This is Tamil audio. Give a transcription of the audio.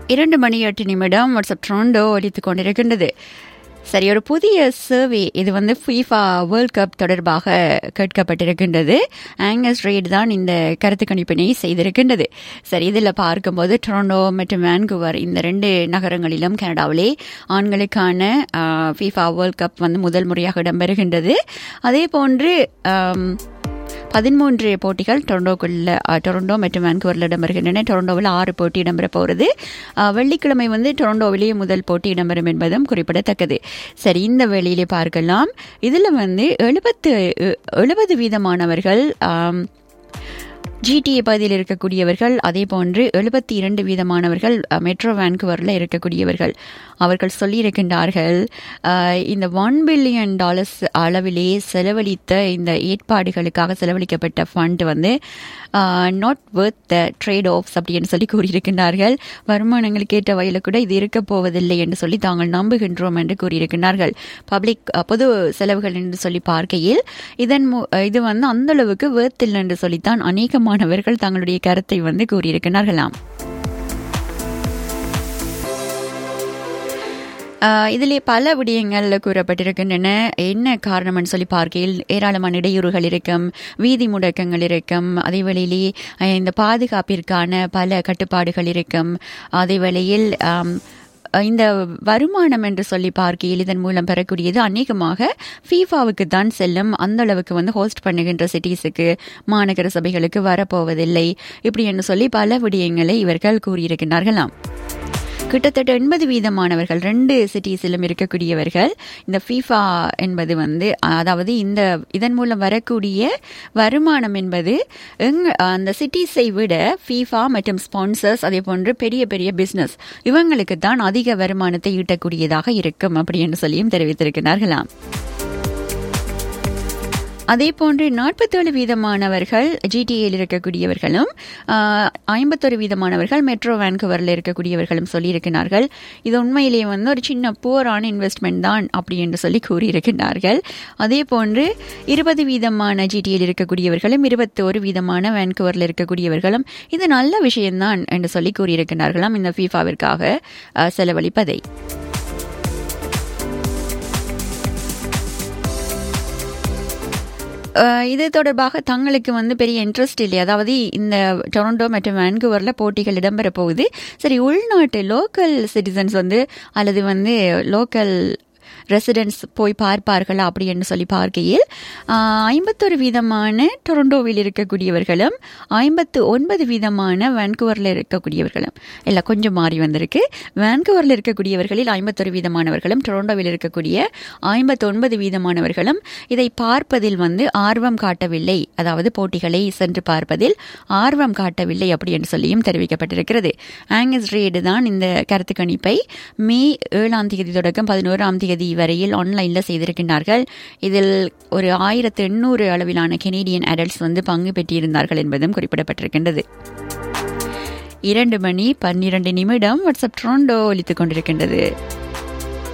இரண்டு மணி எட்டு நிமிடம் வாட்ஸ்அப் ட்ரோண்டோ ஒலித்துக் கொண்டிருக்கின்றது சரி ஒரு புதிய சர்வே இது வந்து ஃபீஃபா வேர்ல்ட் கப் தொடர்பாக கேட்கப்பட்டிருக்கின்றது ஆங்கஸ் ரேட் தான் இந்த கருத்து கணிப்பினை செய்திருக்கின்றது சரி இதில் பார்க்கும்போது டொரண்டோ மற்றும் வேன்குவர் இந்த ரெண்டு நகரங்களிலும் கனடாவிலே ஆண்களுக்கான ஃபீஃபா வேர்ல்ட் கப் வந்து முதல் முறையாக இடம்பெறுகின்றது அதே போன்று ஆம், பதிமூன்று போட்டிகள் டொரண்டோக்குள்ள அஹ், டொரண்டோ மற்றும் வான்கூவரில் இடம்பெறுகின்றன டொரண்டோவில் ஆறு போட்டி இடம்பெற போகிறது அஹ், வெள்ளிக்கிழமை வந்து டொரண்டோவிலேயே முதல் போட்டி இடம்பெறும் என்பதும் குறிப்பிடத்தக்கது சரி இந்த வேளையிலே பார்க்கலாம் இதில் வந்து எழுபத்து எழுபது வீதமானவர்கள் ஆம், ஜிடிஏ பகுதியில் இருக்கக்கூடியவர்கள் அதே போன்று எழுபத்தி இரண்டு வீதமானவர்கள் அஹ், மெட்ரோ வேன்குவரில் இருக்கக்கூடியவர்கள் அவர்கள் சொல்லியிருக்கின்றார்கள் அஹ், இந்த ஒன் பில்லியன் டாலர்ஸ் அளவிலே செலவழித்த இந்த ஏற்பாடுகளுக்காக செலவழிக்கப்பட்ட ஃபண்ட் வந்து not worth the trade offs அப்படின்னு சொல்லி கூறியிருக்கின்றார்கள் வருமானங்களுக்கு ஏற்ற வகையில் கூட இது இருக்க போவதில்லை என்று சொல்லி தாங்கள் நம்புகின்றோம் என்று கூறியிருக்கின்றார்கள் பப்ளிக் பொது செலவுகள் என்று சொல்லி பார்க்கையில் இதன் மு- இது வந்து அந்த அளவுக்கு வேர்த் இல்லை என்று சொல்லித்தான் அநேகமானவர்கள் தங்களுடைய கருத்தை வந்து கூறியிருக்கிறார்களாம் ஆஹ் இதிலே பல விடயங்கள்ல கூறப்பட்டிருக்கின்றன என்ன காரணம்னு சொல்லி பார்க்கையில் ஏராளமான இடையூறுகள் இருக்கும் வீதி முடக்கங்கள் இருக்கும் அதே வேளையிலே அஹ் இந்த பாதுகாப்பிற்கான பல கட்டுப்பாடுகள் இருக்கும் அதே வேளையில் ஆம், இந்த வருமானம் என்று சொல்லி பார்க்கையில் இதன் மூலம் பெறக்கூடியது அநேகமாக ஃபீஃபாவுக்கு தான் செல்லும் அந்த அளவுக்கு வந்து ஹோஸ்ட் பண்ணுகின்ற சிட்டிஸுக்கு மாநகர சபைகளுக்கு வரப்போவதில்லை இப்படி என்று சொல்லி பல விடயங்களை இவர்கள் கூறியிருக்கிறார்களாம் கிட்டத்தட்ட எண்பது வீதமானவர்கள் ரெண்டு சிட்டிஸிலும் இருக்கக்கூடியவர்கள் இந்த ஃபீஃபா என்பது வந்து அதாவது இந்த இதன் மூலம் வரக்கூடிய வருமானம் என்பது எங் அந்த சிட்டிஸை விட ஃபீஃபா மற்றும் ஸ்பான்சர்ஸ் அதே போன்று பெரிய பெரிய பிஸ்னஸ் இவங்களுக்கு தான் அதிக வருமானத்தை ஈட்டக்கூடியதாக இருக்கும் அப்படின்னு சொல்லியும் தெரிவித்திருக்கிறார்களாம் அதே போன்று நாற்பத்தேழு வீதமானவர்கள் ஜிடிஏயில் இருக்கக்கூடியவர்களும் ஐம்பத்தொரு வீதமானவர்கள் மெட்ரோ வேன்குவரில் இருக்கக்கூடியவர்களும் சொல்லியிருக்கிறார்கள் இது உண்மையிலேயே வந்து ஒரு சின்ன புவரான இன்வெஸ்ட்மெண்ட் தான் அப்படி என்று சொல்லி கூறியிருக்கிறார்கள் அதே போன்று இருபது வீதமான ஜிடிஏயில் இருக்கக்கூடியவர்களும் இருபத்தோரு வீதமான வேன்குவரில் இருக்கக்கூடியவர்களும் இது நல்ல விஷயம்தான் என்று சொல்லி கூறியிருக்கிறார்களாம் இந்த ஃபீஃபாவிற்காக அஹ், செலவழிப்பதை அஹ் இது தொடர்பாக தங்களுக்கு வந்து பெரிய இன்ட்ரெஸ்ட் இல்லை அதாவது இந்த டொரண்டோ மற்றும் வான்கூவரில் போட்டிகள் இடம்பெற போகுது சரி உள்நாட்டு லோக்கல் சிட்டிசன்ஸ் வந்து அல்லது வந்து லோக்கல் ரெசிடென்ட்ஸ் போய் பார்ப்பார்களா அப்படி என்று சொல்லி பார்க்கையில் ஐம்பத்தொரு வீதமான டொரண்டோவில் இருக்கக்கூடியவர்களும் ஐம்பத்து ஒன்பது வீதமான வான்கூவரில் இருக்கக்கூடியவர்களும் இல்லை கொஞ்சம் மாறி வந்திருக்கு வான்கூவரில் இருக்கக்கூடியவர்களில் ஐம்பத்தொரு வீதமானவர்களும் டொரண்டோவில் இருக்கக்கூடிய ஐம்பத்தொன்பது வீதமானவர்களும் இதை பார்ப்பதில் வந்து ஆர்வம் காட்டவில்லை அதாவது போட்டிகளை சென்று பார்ப்பதில் ஆர்வம் காட்டவில்லை அப்படி என்று சொல்லியும் தெரிவிக்கப்பட்டிருக்கிறது ஆங்கஸ் ரேடு தான் இந்த கருத்து கணிப்பை மே ஏழாம் தேதி தொடக்கம் பதினோராம் தேதி வரையில் ஆன்லைனில் செய்திருக்கின்றார்கள் இதில் ஒரு ஆயிரத்து எண்ணூறு அளவிலான கெனேடியன் அடல்ட்ஸ் வந்து பங்கு பெற்றிருந்தார்கள் என்பதும் குறிப்பிடப்பட்டிருக்கின்றது இரண்டு மணி பன்னிரண்டு நிமிடம் வாட்ஸ்அப் ட்ரோண்டோ ஒலித்துக் கொண்டிருக்கின்றது